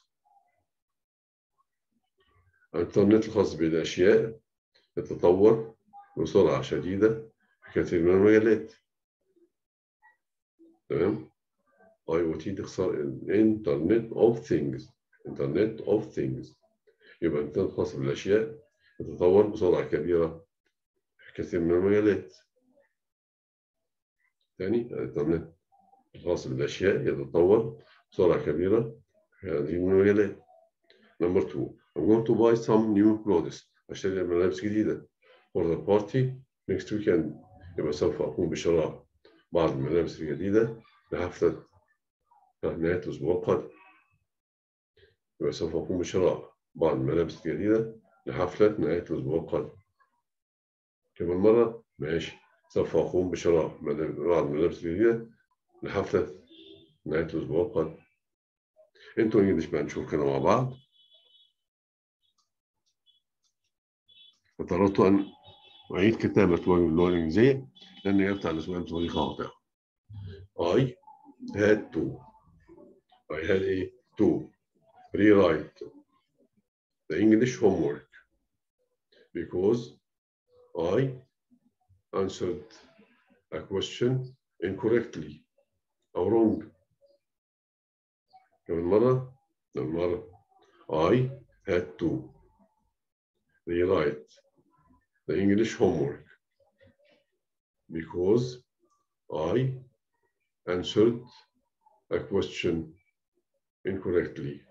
الإنترنت الخاص بالأشياء يتطور بسرعة شديدة في كثير من المجالات تمام IoT تخسر Internet of Things Internet of Things يبقى الإنترنت الخاص بالأشياء يتطور بسرعة كبيرة في كثير من المجالات ثاني الإنترنت الخاص بالأشياء يتطور بسرعة كبيرة في هذه المجالات Number two, I'm going to buy some new clothes. أشتري ملابس جديدة for the party next weekend. يبقى سوف أقوم بشراء بعض الملابس الجديدة لحفلة نهاية الأسبوع القادم. يبقى سوف أقوم بشراء بعض الملابس الجديدة لحفلة نهاية الأسبوع القادم. كمان مرة ماشي سوف أقوم بشراء بعض الملابس الجديدة لحفلة نهاية الأسبوع القادم. انتوا انجلش بقى نشوف كده مع بعض. وطلبت أن أعيد كتابة واجب اللغة الإنجليزية لأن يفتح السؤال بطريقة خاطئة. I had to I had a to rewrite the English homework because I answered a question incorrectly أو wrong. كمان مرة كمان مرة I had to rewrite the English homework because I answered a question incorrectly.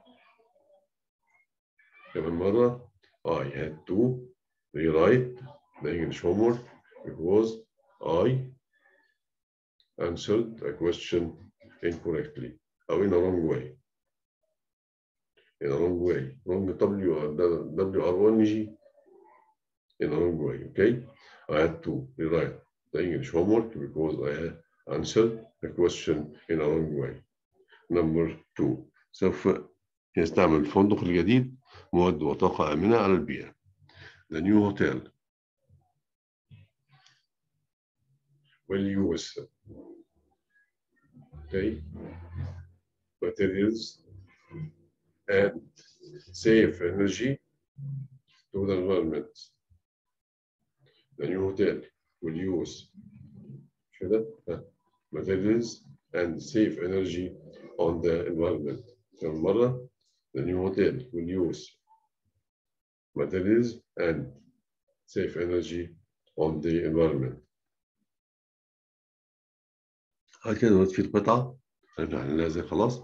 كمان مرة I had to rewrite the English homework because I answered a question incorrectly أو in a wrong way. In a wrong way. Wrong W W R O N G. In a wrong way. Okay. I had to rewrite the English homework because I had answered the question in a wrong way. Number two. سوف يستعمل الفندق الجديد مواد وطاقة آمنة على البيئة. The new hotel will use okay, materials and save energy to the environment. The new hotel will use كده materials and save energy on the environment. كم مرة the new hotel will use materials and save energy on the environment. هكذا في القطعة عرفنا عن لازم خلاص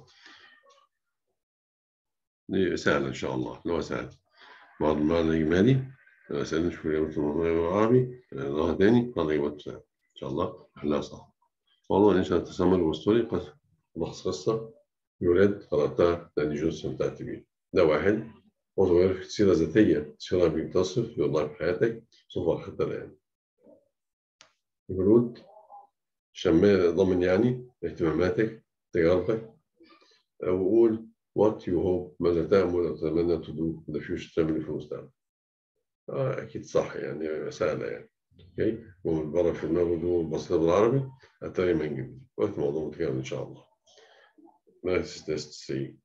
دي سهلة إن شاء الله لو سهل بعض المعنى الإجمالي أسألنا شو كلمة الموضوع العربي نقراها تاني هذا يبقى سهل إن شاء الله حلها صح والله إن شاء الله تسمى الأسطوري قد لخص قصة يولد قرأتها لأني جزء استمتعت بيه ده واحد وصغير في سيرة ذاتية سيرة بتصف يوضح في حياتك صفر حتى الآن الجلود شمال ضمن يعني اهتماماتك تجاربك أو قول what you hope ماذا تأمل أو تتمنى to do in the future تعمل في المستقبل آه أكيد صح يعني سهلة يعني اوكي ومن بره في دماغه دول بسيطة بالعربي الترجمة إنجليزي وقت موضوع متكامل إن شاء الله Nice test C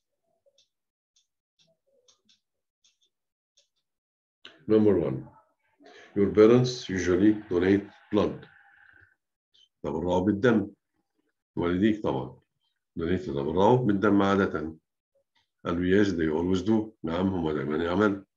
Number one Your parents usually donate blood تبرعوا بالدم والديك طبعا donate تبرعوا بالدم عادة قالوا yes they always do نعم هم دايما يعمل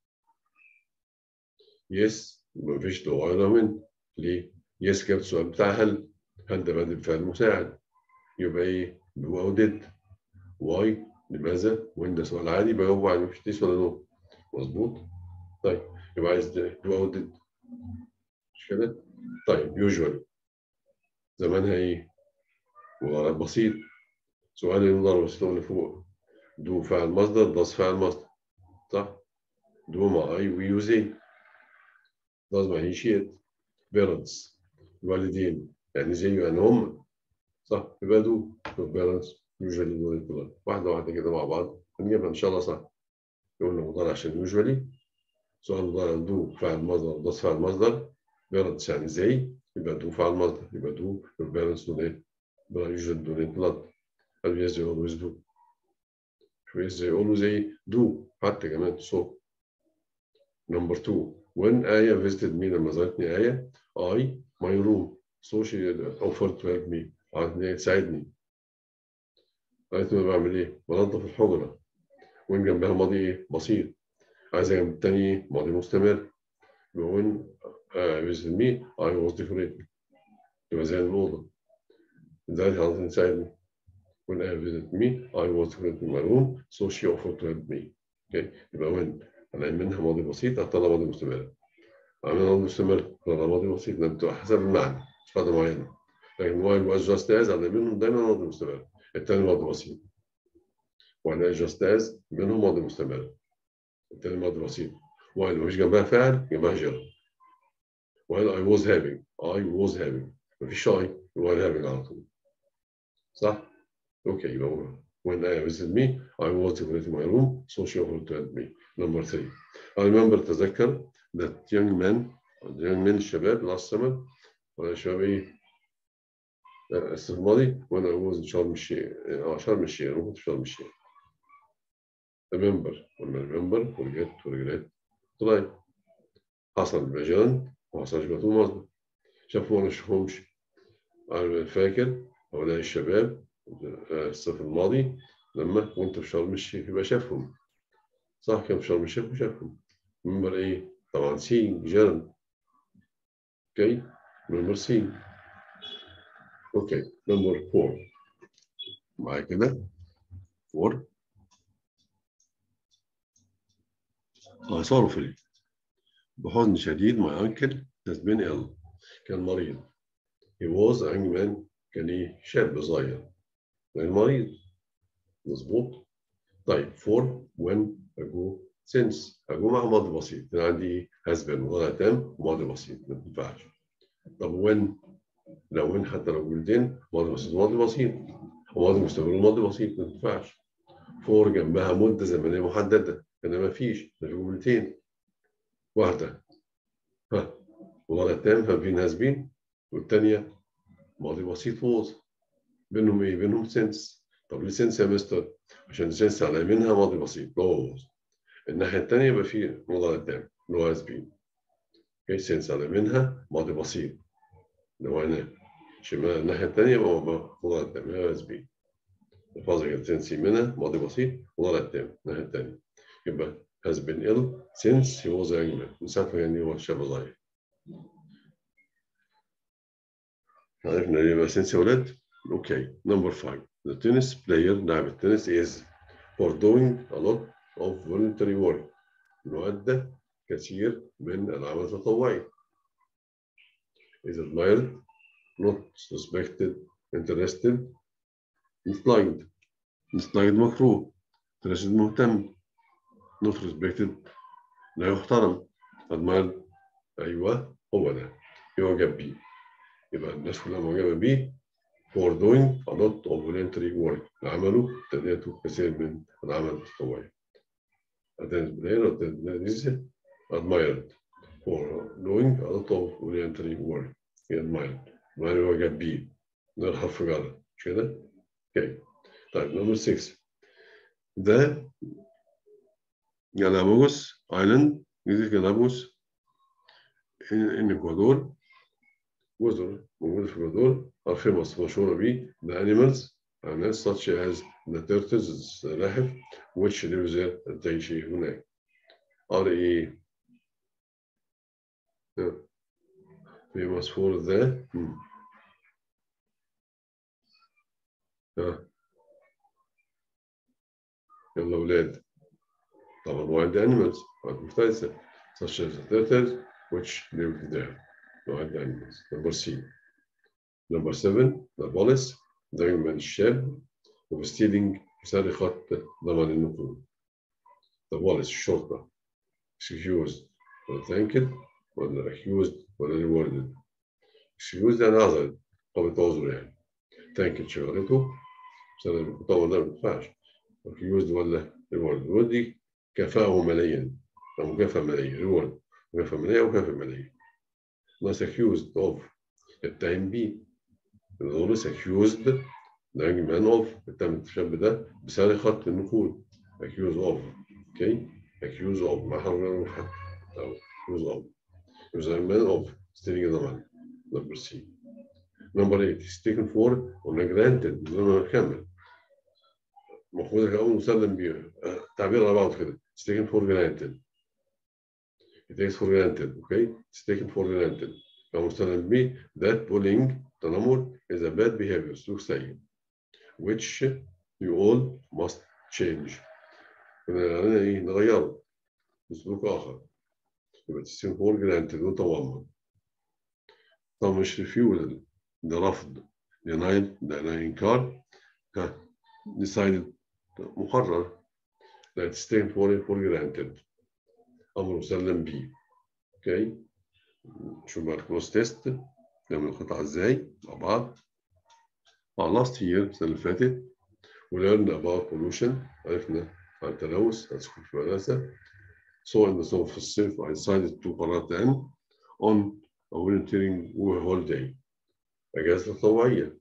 yes مفيش له غير من ليه؟ yes جاب السؤال بتاع هل هل ده بدل فعل مساعد يبقى ايه؟ do او did why لماذا؟ وإن ده سؤال عادي يبقى هو يعني مفيش تيس ولا نو مظبوط؟ طيب يبقى عايز do او did مش كده؟ طيب usually زمانها ايه؟ مضارع بسيط سؤال المضارع البسيط اللي فوق دو فعل مصدر داس فعل مصدر صح؟ دو مع اي ويوز ايه داس مع هي شيت بيرنتس الوالدين يعني زيه يعني هم صح يبقى دو بيرنتس يوجوالي دو البلد واحدة واحدة كده مع بعض هنجيبها إن شاء الله صح قلنا مضارع عشان يوجوالي سؤال مضارع دو فعل مصدر داس فعل مصدر parents يعني زي يبقى do فعل مصدر يبقى do your parents donate يبقى يوجد donate blood قال yes they always do شوية they always say do حتى كمان so number two when آية visited me لما زارتني آية I my room so she offered to help me قالت إن هي تساعدني قالت أنا بعمل إيه؟ بنظف الحجرة وين جنبها ماضي إيه؟ بسيط عايزة جنب التاني ماضي مستمر when uh, visited me I was decorating يبقى زي الأوضة ذلك عايزة تساعدني when I visited me I was decorating my room so she offered to help me okay يبقى when أنا منها ماضي بسيط هطلع ماضي مستمر عامل ماضي مستمر هطلع ماضي بسيط لأن بتبقى حسب المعنى مش قاعدة معينة لكن while was just as أنا منهم دايما ماضي مستمر التاني ماضي بسيط وأنا just as منهم ماضي مستمر التاني ماضي بسيط while مفيش جنبها فعل جنبها جر while I was having I was having مفيش I while having على طول صح؟ اوكي يبقى when I visited me I was decorating my room so she offered to help me number three I remember تذكر that young men young men الشباب last summer ولا الشباب ايه السنة الماضي when I was in شرم الشيخ اه شرم الشيخ انا كنت في شرم الشيخ remember قلنا remember forget regret طيب حصل بجان وحصل جبتهم مصدر شافوا ولا شافهمش أنا فاكر هؤلاء الشباب الصيف الماضي لما كنت في شرم الشيخ يبقى شافهم صح كان في شرم الشيخ وشافهم منبر ايه؟ طبعا سين جرن اوكي منبر سين اوكي نمبر فور معايا كده فور صاروا في بحزن شديد my uncle has been ill كان مريض he was a young man كان ايه شاب صغير كان مريض مظبوط طيب for when ago since ago مع ماضي بسيط كان عندي has been مضارع تام وماضي بسيط ما تنفعش طب when لو when حتى لو جملتين ماضي بسيط ماضي بسيط وماضي مستمر وماضي بسيط ما تنفعش for جنبها مدة زمنية محددة هنا ما فيش ده في جملتين واحدة ها مضارع تام have been has been والثانية ماضي بسيط was بينهم ايه؟ بينهم سنس طب ليه سنس يا مستر؟ عشان سنس على يمينها ماضي بسيط was الناحية الثانية يبقى فيه مضارع تام اللي هو has been اوكي سنس على يمينها ماضي بسيط اللي هو هنا شمال الناحية الثانية يبقى مضارع تام اللي هو has been الفاظ سنس يمينها ماضي بسيط مضارع تام الناحية الثانية يبقى has been ill since he was a young man من ساعة ما كان هو شاب صغير عرفنا ليه بقى since يا ولاد اوكي نمبر 5 the tennis player لاعب التنس is for doing a lot of voluntary work يؤدى كثير من العمل التطوعي is admired not suspected interested disliked disliked مكروه interested مهتم not respected لا يحترم admired أيوه هو ده يعجب بيه يبقى الناس كلها معجبة بيه for doing a lot of voluntary work عمله تأديته كثير من العمل التطوعي attended player attended admired for doing a lot of voluntary work he admired admired يعجب بيه ده الحرف جر مش كده؟ اوكي طيب نمبر 6 ده Galapagos Island جزيرة جالابوس in Ecuador جزر موجودة في الإكوادور are famous مشهورة بيه the animals animals such as the tortoise السلاحف which lives there تعيش هناك are إيه famous for the ها يلا أولاد طبعا wild animals wild مفترسة such as the turtles which live there wild animals number C number seven the police دايما الشاب وبستيلينج سرقة ضمان النقود the police الشرطة excused ولا thanked ولا accused ولا rewarded excused يعني عذر قبل تعذر يعني thanked شغلته طبعا ده ما ينفعش accused ولا rewarded ودي كافأه ماليا أو مكافأة مالية ريورد مكافأة مالية أو مكافأة مالية ناس accused of يتهم بيه الغلس accused ده man of يتهم الشاب ده بسرقة النقود accused of اوكي accused of ما حرر حد أو accused of يبقى man of stealing the money number C number 8 is taken for ولا granted بدون نكمل المفروض أول مسلم بيه تعبير على بعض كده it's taken for granted it takes for granted okay it's taken for granted فمسلم به that bullying تنمر is a bad behavior سلوك سيء which you all must change علينا ايه نغيره بسلوك اخر يبقى it's taken for granted وتضمن طب مش refusal ده رفض denied ده انكار decided مقرر that it's taken for for granted امر مسلم به اوكي شوف بقى الكروس تيست نعمل القطعة ازاي مع بعض مع last year السنة اللي فاتت we learned about pollution عرفنا عن التلوث هندخل في المدرسة so in the summer في الصيف I decided to قررت أن on a volunteering holiday أجازة تطوعية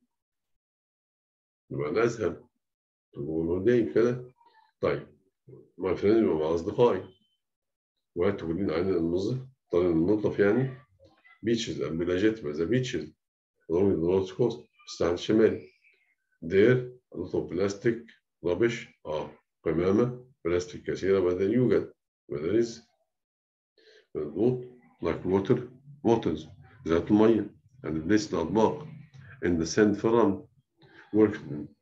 يبقى أسهل تقول holiday كده طيب my friend يبقى مع أصدقائي وهتقولين عن النظف طالب النظف يعني بيتشز البلاجات يبقى ذا بيتشز along the north coast في الساحل الشمالي there a lot of plastic rubbish اه قمامة بلاستيك كثيرة بدأ يوجد بدأ is مضبوط like water bottles ذات المية and place الأطباق in the sand في الرمل work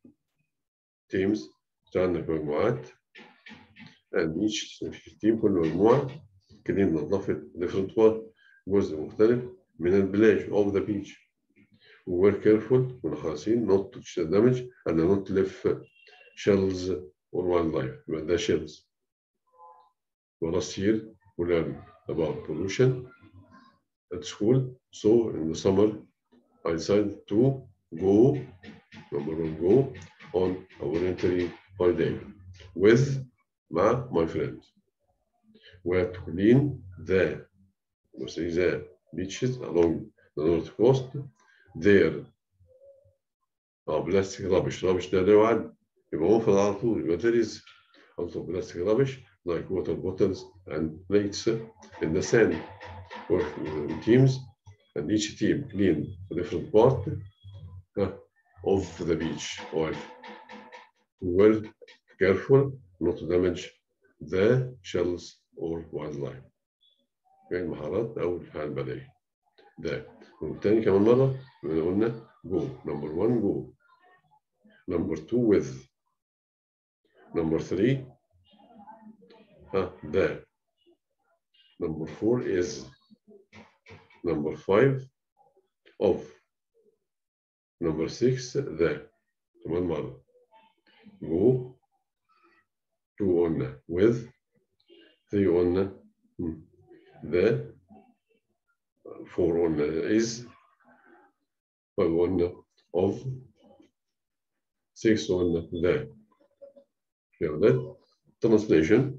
teams اشتغلنا في مجموعات and each team كل مجموعة كده نظفت different one جزء مختلف من البلاج of the beach we were careful كنا حريصين not to damage and not leave shells or wildlife يبقى ده shells last year we learned about pollution at school so in the summer I decided to go number one go on a voluntary holiday with my, my friends we had to clean the the beaches along the north coast there اه بلاستيك رابش رابش ده ده وعد يبقى منفذ على طول يبقى there is also plastic rubbish like water bottles and plates in the sand work in teams and each team clean a different part uh, of the beach or well careful not to damage the shells or wildlife يعني المهارات أو الفعل البدني ده والتاني كمان مرة قلنا go number one go number two with number three ها ده number four is number five of number six the كمان مرة go two قلنا with three قلنا the four قلنا is five قلنا of six قلنا the كده ده translation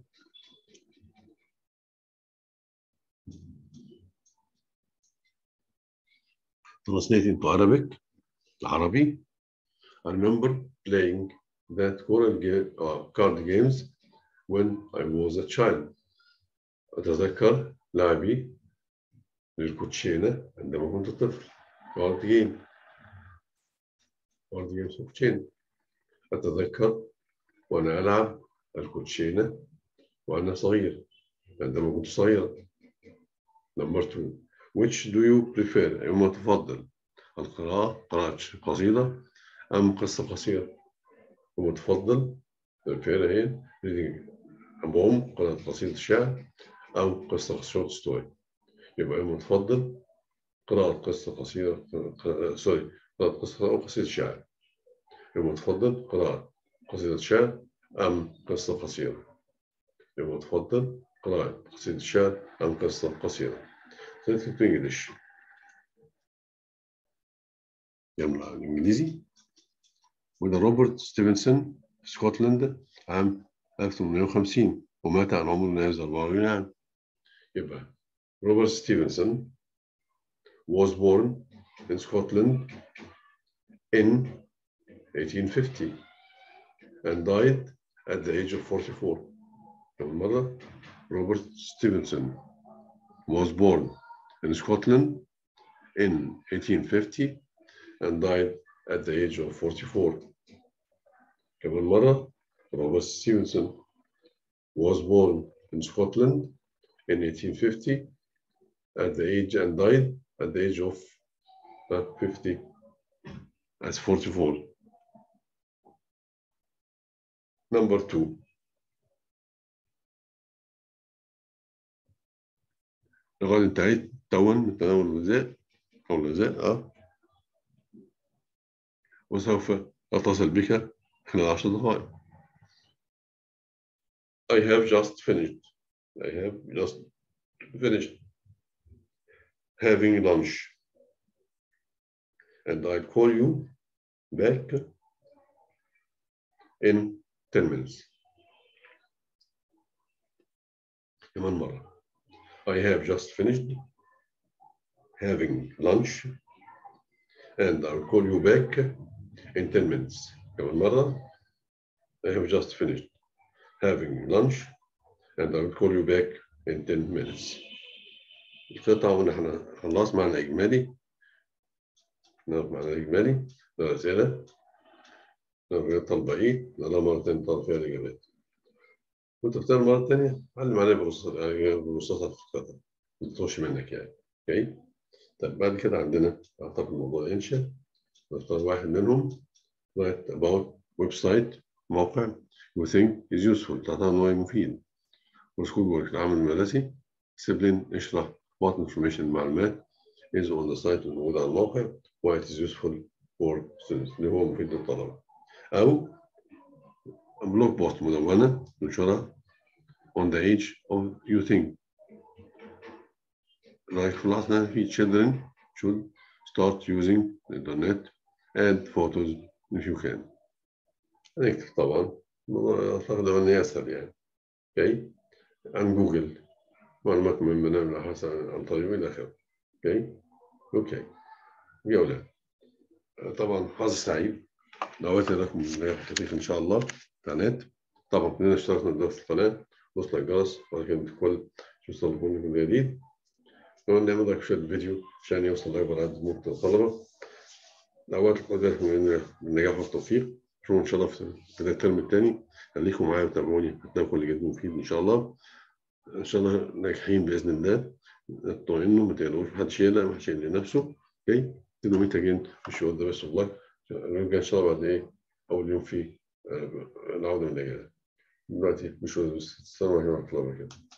translating to Arabic عربي I remember playing that choral game, uh, card games when I was a child أتذكر لعبي للكوتشينة عندما كنت طفل كارد جيم كارد جيم كوتشينة أتذكر وأنا ألعب الكوتشينة وأنا صغير عندما كنت صغيرا نمبر 2 which do you prefer أيهما تفضل القراءة قراءة قصيدة أم قصة قصيرة أيهما تفضل prefer هي reading a poem قراءة قصيدة شعر أو قصة شورت ستوري يبقى المتفضل قراءة قصة قصيرة سوري قراءة قصة أو قصيدة شعر المتفضل قراءة قصيدة شعر أم قصة قصيرة المتفضل قراءة قصيدة شعر أم قصة قصيرة ثلاثة إنجليش يلا الإنجليزي وده روبرت ستيفنسون في اسكتلندا عام 1850 ومات عن عمر ناهز 44 عام يبقى روبرت ستيفنسون was born in Scotland in 1850 and died at the age of 44. كمان مرة Robert Stevenson was born in Scotland in 1850 and died at the age of 44. كمان مرة Robert Stevenson was born in Scotland in 1850 at the age and died at the age of uh, 50 as 44. Number two. لغاية انتهيت توا من تناول الغذاء أو الغذاء أه وسوف أتصل بك خلال عشر دقائق. I have just finished. I have just finished having lunch. And I'll call you back in 10 minutes. كمان مرة. I have just finished having lunch and I'll call you back in 10 minutes. كمان مرة. I have just finished having lunch and I will call you back in 10 minutes. القطعة ونحن خلاص معنى إجمالي نعرف معنى إجمالي ده رسالة نعرف طلبة إيه نقرأ مرة تانية طلب فيها الإجابات وتختار مرة تانية علم عليها بمستطيل القطعة ما تطوش منك يعني أوكي طيب بعد كده عندنا أعتقد موضوع إنشاء نختار واحد منهم write about website موقع you think is useful تعتبر إن هو مفيد وسكول ورك العمل المدرسي discipline اشرح what information معلومات is on the site موجودة على الموقع why it is useful for students اللي هو مفيد للطلبة أو بلوك بوست مدونة ننشرها on the age of you think like خلصنا في children should start using the internet and photos if you can هنكتب طبعا أعتقد أن يسهل يعني اوكي عن جوجل معلومات مهمة نعمل عن طريق إلى آخره اوكي اوكي يا أولاد طبعا حظ سعيد دعواتي لكم نجاح خفيف إن شاء الله قناة طبعا كلنا اشتركنا في القناة وصل الجرس وبعد كده الكل يوصل لكم كل جديد كمان نعمل لك شوية فيديو عشان يوصل لأكبر عدد ممكن الطلبة دعوات لكم بالنجاح والتوفيق شوفوا إن شاء الله في الترم الثاني خليكم معايا وتابعوني هتلاقوا كل جديد مفيد إن شاء الله إن شاء الله ناجحين بإذن الله اطمئنوا ما تقلقوش محدش يقلق محدش يقلق نفسه اوكي تدوا ميت اجين مش يقول ده بس والله نرجع ان شاء الله بعد ايه اول يوم في العوده من الاجازه دلوقتي مش السلام عليكم ورحمه الله وبركاته